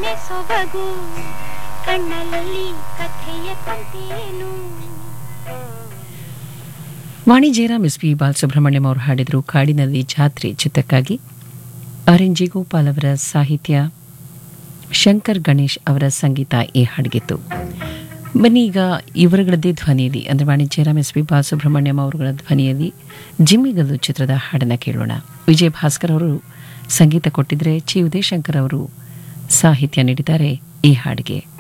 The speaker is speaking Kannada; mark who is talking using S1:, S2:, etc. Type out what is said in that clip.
S1: ಏನೇ ಸೊಬಗು ಕಣ್ಣಲ್ಲಿ ಕಥೆಯ ಕಂತೇನು
S2: ವಾಣಿ ಜಯರಾಮ್ ಎಸ್ ಪಿ ಬಾಲಸುಬ್ರಹ್ಮಣ್ಯಂ ಅವರು ಹಾಡಿದರು ಕಾಡಿನಲ್ಲಿ ಜಾತ್ರೆ ಚಿತ್ರಕ್ಕಾಗಿ ಆರ್ ಎನ್ ಜಿ ಗೋಪಾಲ್ ಅವರ ಸಾಹಿತ್ಯ ಶಂಕರ್ ಗಣೇಶ್ ಅವರ ಸಂಗೀತ ಈ ಹಾಡಿಗಿತ್ತು ಬನ್ನಿ ಈಗ ಇವರುಗಳದ್ದೇ ಧ್ವನಿಯಲ್ಲಿ ಅಂದರೆ ವಾಣಿ ಜಯರಾಮ್ ಎಸ್ ಪಿ ಬಾಲಸುಬ್ರಹ್ಮಣ್ಯಂ ಅವರುಗಳ ಧ್ವನಿಯಲ್ಲಿ ಜಿಮ್ಮಿಗಲ್ಲು ಚಿತ್ರದ ಹಾಡನ್ನು ಕೇಳೋಣ ವಿಜಯ್ ಭಾಸ್ಕರ್ ಅವರು ಸಂಗೀತ ಕೊಟ್ಟಿದ್ರೆ ಚಿ ಉದಯಶಂಕರ್ ಅವರು ಸಾಹಿತ್ಯ ನೀಡಿದ್ದಾರೆ ಈ ಹಾಡಿಗೆ